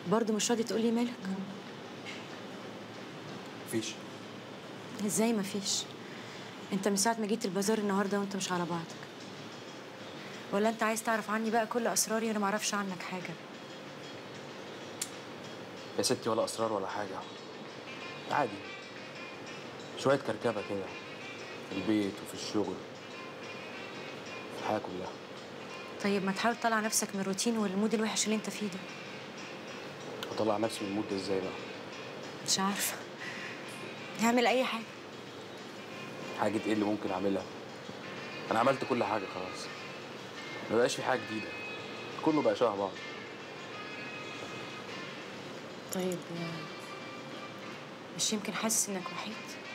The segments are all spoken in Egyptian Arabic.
برضه مش راضي تقولي مالك مفيش ازاي مفيش انت من ساعه ما جيت البازار النهارده وانت مش على بعضك ولا انت عايز تعرف عني بقى كل اسراري انا معرفش عنك حاجه يا ستي ولا اسرار ولا حاجه عادي شويه كركبه كده في البيت وفي الشغل في الحياه كلها طيب ما تحاول تطلع نفسك من الروتين والمود الوحش اللي انت فيه ده اطلع نفسي من المود ده ازاي بقى مش عارفه نعمل اي حاجه حاجه ايه اللي ممكن اعملها انا عملت كل حاجه خلاص ما بقاش في حاجه جديده كله بقى شبه بعض طيب آه، مش يمكن حاسس انك وحيد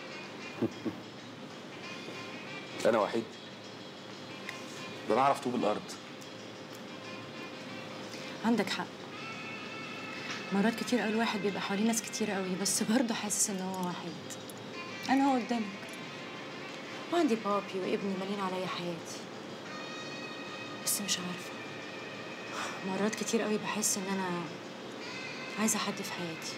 انا وحيد ده انا اعرف طوب الارض عندك حق مرات كتير قوي الواحد بيبقى حواليه ناس كتير قوي بس برضه حاسس ان هو وحيد انا هو قدامك وعندي بابي وابني مالين عليا حياتي بس مش عارفه مرات كتير قوي بحس ان انا عايزه حد في حياتي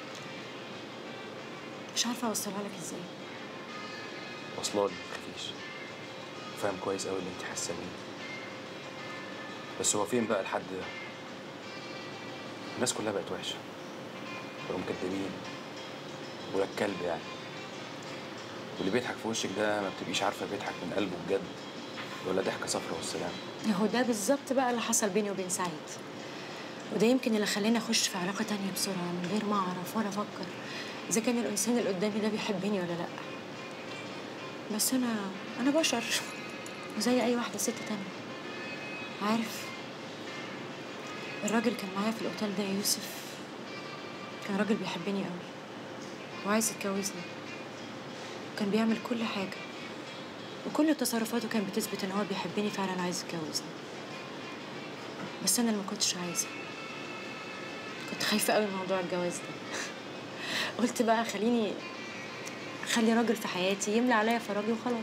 مش عارفه اوصلها لك ازاي واصله لي ما تخافيش فاهم كويس قوي اللي انت حاسه بيه بس هو فين بقى الحد ده الناس كلها بقت وحشه بقوا مكدبين ولا الكلب يعني واللي بيضحك في وشك ده ما بتبقيش عارفه بيضحك من قلبه بجد ولا ضحكه صفرا والسلام هو ده بالظبط بقى اللي حصل بيني وبين سعيد وده يمكن اللي خلاني اخش في علاقه تانية بسرعه من غير ما اعرف ولا افكر اذا كان الانسان اللي قدامي ده بيحبني ولا لا بس انا انا بشر وزي اي واحده ست تانية عارف الراجل كان معايا في الاوتيل ده يا يوسف كان راجل بيحبني قوي وعايز يتجوزني كان بيعمل كل حاجه وكل تصرفاته كانت بتثبت ان هو بيحبني فعلا عايز يتجوزني بس انا اللي ما كنتش عايزه كنت خايفه قوي من موضوع الجواز ده قلت بقى خليني خلي راجل في حياتي يملى عليا فراغي وخلاص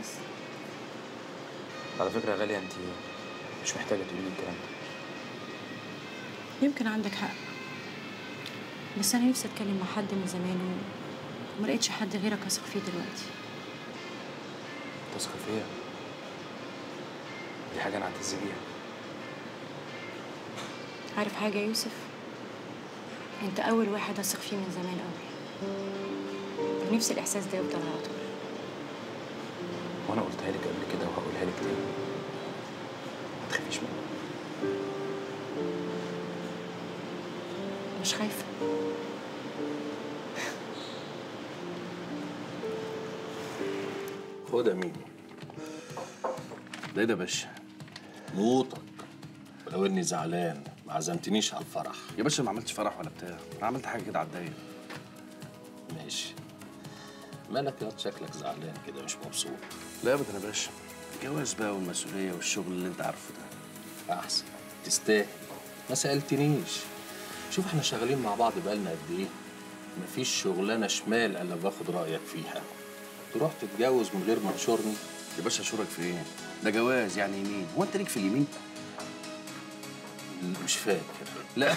على فكره يا غاليه انت مش محتاجه تقولي لي الكلام ده يمكن عندك حق بس انا نفسي اتكلم مع حد من زمان و- وما لقيتش حد غيرك اثق فيه دلوقتي تثق فيا دي حاجه انا اعتز بيها عارف حاجه يا يوسف انت اول واحد اثق فيه من زمان قوي ونفسي الاحساس ده يفضل على طول وانا قلتها لك قبل كده وهقولها لك تاني ما تخافيش مني مش خايفه خد يا ميمي ده ايه ده يا باشا نوطك ولو اني زعلان ما عزمتنيش على الفرح يا باشا ما عملتش فرح ولا بتاع انا عملت حاجه كده على الضيق ماشي مالك يا واد شكلك زعلان كده مش مبسوط لا ابدا يا باشا الجواز بقى والمسؤوليه والشغل اللي انت عارفه ده احسن تستاهل ما سالتنيش شوف احنا شغالين مع بعض بقالنا قد ايه مفيش شغلانه شمال الا باخد رايك فيها تروح تتجوز من غير ما تشورني يا باشا اشورك في ايه ده جواز يعني يمين هو انت ليك في اليمين مش فاكر لا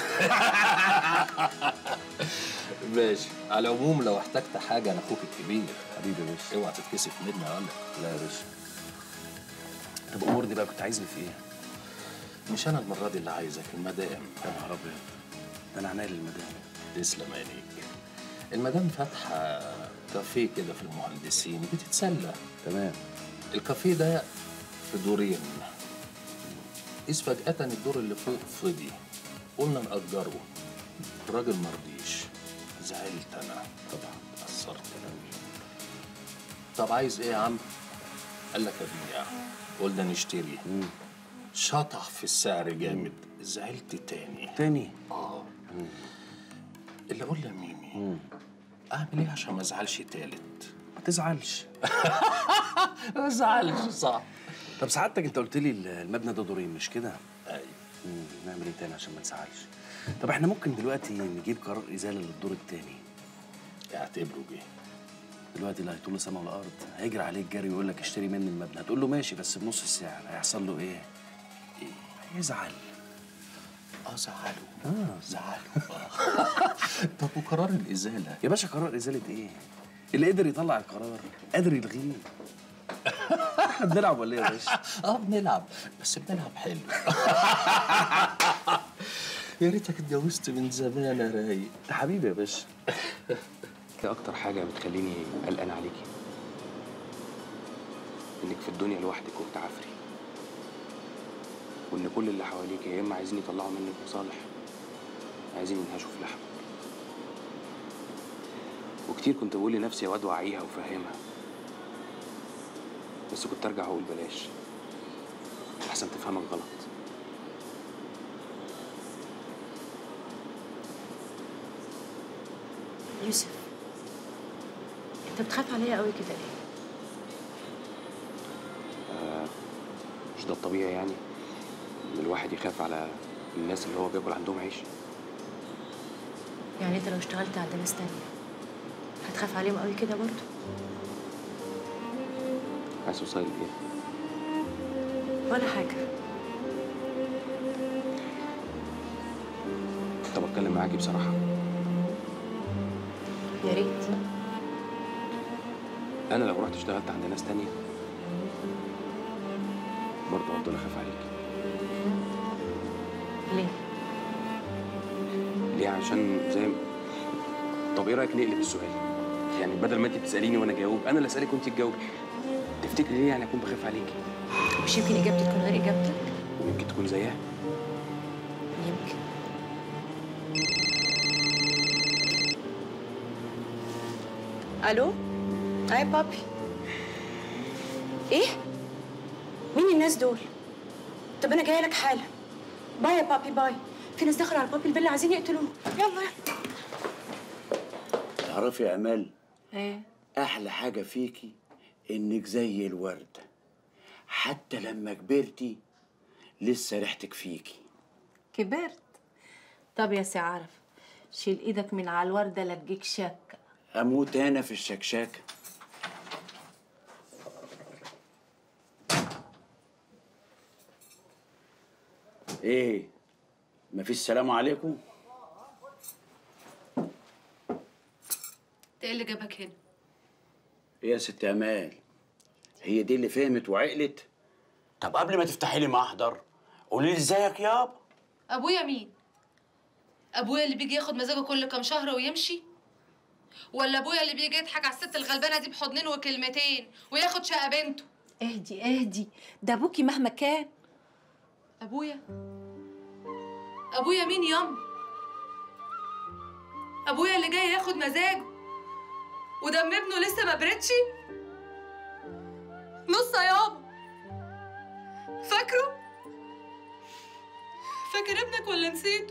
ماشي على العموم لو احتجت حاجه انا اخوك الكبير حبيبي يا باشا اوعى تتكسف مني يا ولد لا يا باشا طب امورني بقى كنت عايزني في ايه مش انا المره دي اللي عايزك المدام يا نهار ابيض ده انا عناية للمدام تسلم عينيك المدام فاتحه كافيه كده في المهندسين بتتسلى تمام الكافيه ده في دورين إذ فجأة الدور اللي فوق فضي قلنا نأجره الراجل مرضيش زعلت أنا طبعا اتأثرت أوي طب عايز إيه يا عم؟ قال لك أبيع قلنا نشتري شطح في السعر جامد زعلت تاني تاني اه اللي اقول لميمي اعمل ايه عشان ما ازعلش تالت ما تزعلش ما ازعلش صح طب سعادتك انت قلت لي المبنى ده دورين مش كده ايوه مم، نعمل ايه تاني عشان ما نزعلش طب احنا ممكن دلوقتي نجيب قرار ازاله للدور التاني اعتبره جه دلوقتي اللي هيطول سما ولا ارض هيجري عليك جري ويقول لك اشتري مني المبنى هتقول له ماشي بس بنص السعر هيحصل له ايه؟ ايه؟ هيزعل اه زعلوا اه زعلوا طب وقرار الازاله يا باشا قرار ازاله ايه اللي قدر يطلع القرار قادر يلغيه بنلعب ولا ايه يا باشا اه بنلعب بس بنلعب حلو يا ريتك اتجوزت من زمان يا رايق انت حبيبي يا باشا ايه اكتر حاجه بتخليني قلقان عليكي انك في الدنيا لوحدك وبتعافري وان كل اللي حواليك يا اما عايزين يطلعوا منك مصالح يا عايزين ينهشوا في لحمك وكتير كنت بقول لنفسي يا واد وعيها وفهمها بس كنت ارجع اقول بلاش احسن تفهمك غلط يوسف انت بتخاف عليا قوي كده ليه مش ده الطبيعي يعني ان الواحد يخاف على الناس اللي هو بياكل عندهم عيش يعني انت لو اشتغلت عند ناس تانية هتخاف عليهم قوي كده برضه عايز توصلي لايه ولا حاجه طب اتكلم معاكي بصراحه يا ريت انا لو رحت اشتغلت عند ناس تانية برضه هفضل اخاف عليكي ليه ليه عشان زي ما- طب ايه رايك نقلب السؤال يعني بدل ما انت بتساليني وانا جاوب انا اللي اسالك وانت تجاوبي تفتكري ليه يعني اكون بخاف عليكي مش يمكن اجابتي تكون غير اجابتك ويمكن تكون زيها يمكن الو اي بابي ايه مين الناس دول طب انا جايه لك حالا باي يا بابي باي في ناس دخلوا على بابي الفيلا عايزين يقتلوه يلا يلا تعرفي يا امال ايه احلى حاجه فيكي انك زي الورد حتى لما كبرتي لسه ريحتك فيكي كبرت طب يا سي عارف شيل ايدك من على الورده لا تجيك شك اموت انا في الشكشاكه ايه مفيش سلام عليكم ايه اللي جابك هنا؟ ايه يا ست امال هي دي اللي فهمت وعقلت طب قبل ما تفتحي لي محضر قولي لي ازيك يابا ابويا مين؟ ابويا اللي بيجي ياخد مزاجه كل كام شهر ويمشي؟ ولا ابويا اللي بيجي يضحك على الست الغلبانه دي بحضنين وكلمتين وياخد شقه بنته؟ اهدي اهدي ده ابوكي مهما كان ابويا ابويا مين ياما؟ ابويا اللي جاي ياخد مزاجه ودم ابنه لسه ما بردش؟ نص يابا فاكره؟ فاكر ابنك ولا نسيته؟